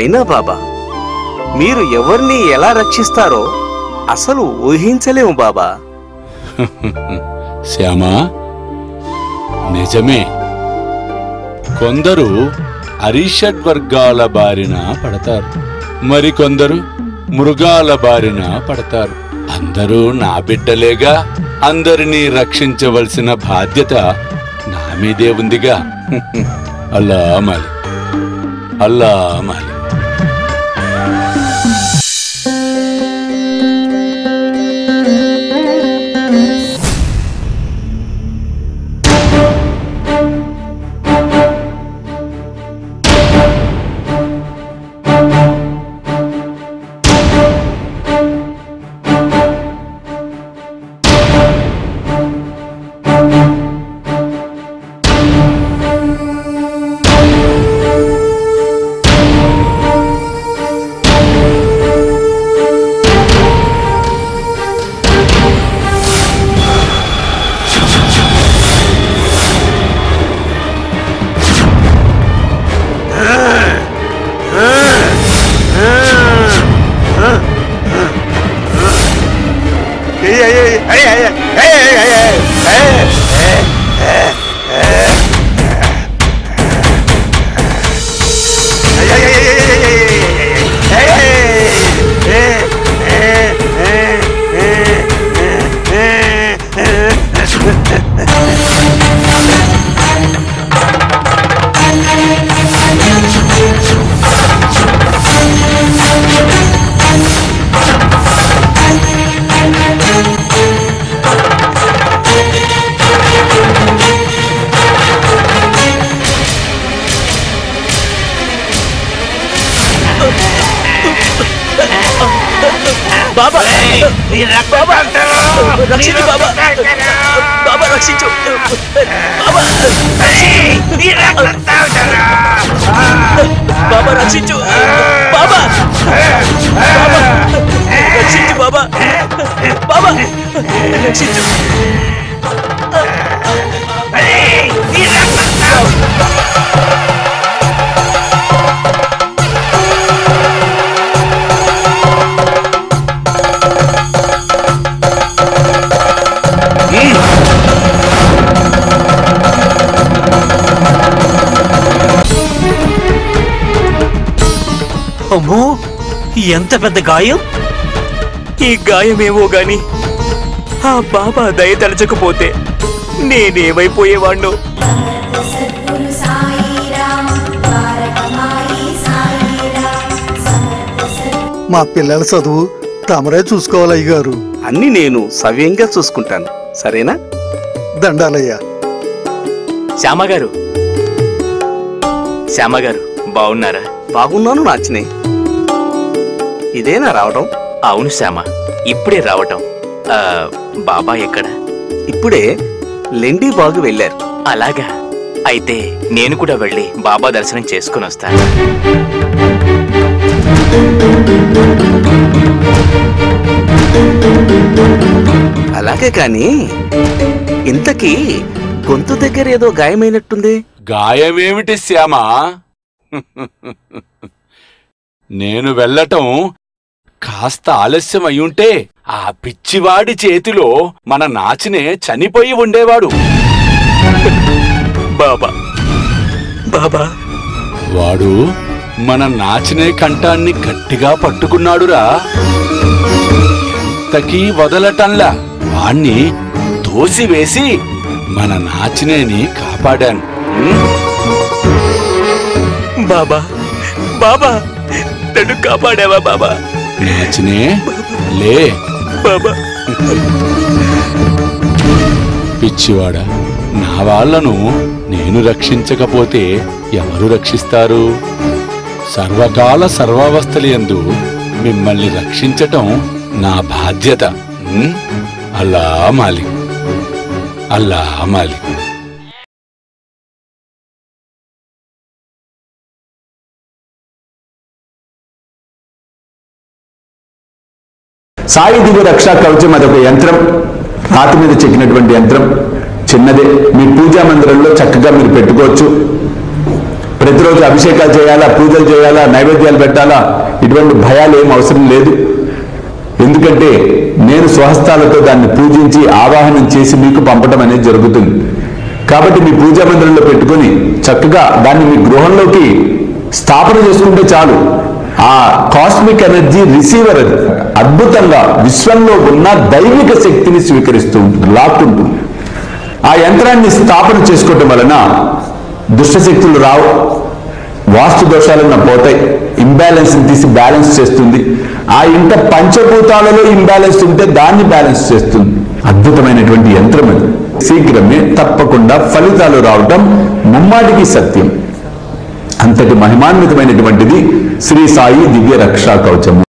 అయినా బాబా మీరు ఎవరిని ఎలా రక్షిస్తారో అసలు ఊహించలేము బాబా శ్యామా నిజమే కొందరు అరిషడ్ వర్గాల బారిన పడతారు మరికొందరు మృగాల బారిన పడతారు అందరూ నా బిడ్డలేగా అందరినీ రక్షించవలసిన బాధ్యత నా మీదే ఉందిగా అల్లా మాలి అల్లా మాలి బాబా బాబా రక్షించు బాబా బాబా రక్షించు బాబా బాబా రక్షించు బాబా బాబా రక్షించు బాబా బాబా రక్షించు అమ్మో ఎంత పెద్ద గాయం ఈ గాయమేమో గాని ఆ బాబా దయ తలచకపోతే నేనేమైపోయేవాణ్ణో సద్గురు సాయిరామ్ ద్వారకమాయి సాయిరామ్ సమర్థ సద్గురు మా పిల్లల చదువు తమరే చూసుకోవాలి అయ్యగారు అన్ని నేను సవ్యంగా చూసుకుంటాను సరేనా దండాలయ్యా శ్యామగారు శ్యామగారు బాగున్నారా బాగున్నాను నాచినే ఇదేనా రావడం అవును శ్యామ ఇప్పుడే రావటం ఆ, బాబా ఎక్కడ ఇప్పుడే లెండి బాగు వెళ్ళారు అలాగా అయితే నేను కూడా వెళ్ళి బాబా దర్శనం చేసుకుని వస్తాను అలాగే కాని ఇంతకీ గొంతు దగ్గర ఏదో గాయమైనట్టుంది గాయమేమిటి శ్యామా నేను వెళ్ళటం కాస్త ఆలస్యం అయ్యుంటే ఆ పిచ్చివాడి చేతిలో మన నాచినే చనిపోయి ఉండేవాడు బాబా బాబా వాడు మన నాచినే కంఠాన్ని గట్టిగా పట్టుకున్నాడురా ఎంతకీ వదలటంలా వాణ్ణి తోసివేసి మన నాచినేని కాపాడాను ఉం? బాబా బాబా నన్ను కాపాడావా బాబా నాచినే లే బాబా పిచ్చివాడా నా వాళ్ళను నేను రక్షించకపోతే ఎవరు రక్షిస్తారు సర్వకాల సర్వావస్థలయందు మిమ్మల్ని రక్షించటం నా బాధ్యత ఉం? అల్లా మాలి అల్లా మాలి సాయి దివ్య రక్షా కవచం అదొక యంత్రం రాతి మీద చెక్కినటువంటి యంత్రం చిన్నదే మీ పూజా మందిరంలో చక్కగా మీరు పెట్టుకోవచ్చు ప్రతిరోజు అభిషేకాలు చేయాలా పూజలు చేయాలా నైవేద్యాలు పెట్టాలా ఇటువంటి భయాలు ఏం అవసరం లేదు ఎందుకంటే నేను స్వహస్తాలతో దాన్ని పూజించి ఆవాహనం చేసి మీకు పంపడం అనేది జరుగుతుంది కాబట్టి మీ పూజా మందిరంలో పెట్టుకొని చక్కగా దాన్ని మీ గృహంలోకి స్థాపన చేసుకుంటే చాలు ఆ కాస్మిక్ ఎనర్జీ రిసీవర్ అది అద్భుతంగా విశ్వంలో ఉన్న దైవిక శక్తిని స్వీకరిస్తూ ఉంటుంది లాక్కుంటుంది ఆ యంత్రాన్ని స్థాపన చేసుకోవటం వలన దుష్టశక్తులు రావు వాస్తు దోషాలన్న పోతాయి ఇంబ్యాలెన్స్ తీసి బ్యాలెన్స్ చేస్తుంది ఆ ఇంట పంచభూతాలలో ఇంబ్యాలెన్స్ ఉంటే దాన్ని బ్యాలెన్స్ చేస్తుంది అద్భుతమైనటువంటి యంత్రం అది శీఘ్రమే తప్పకుండా ఫలితాలు రావటం ముమ్మాటికి సత్యం అంతటి మహిమాన్వితమైనటువంటిది శ్రీ సాయి దివ్య రక్షా కవచము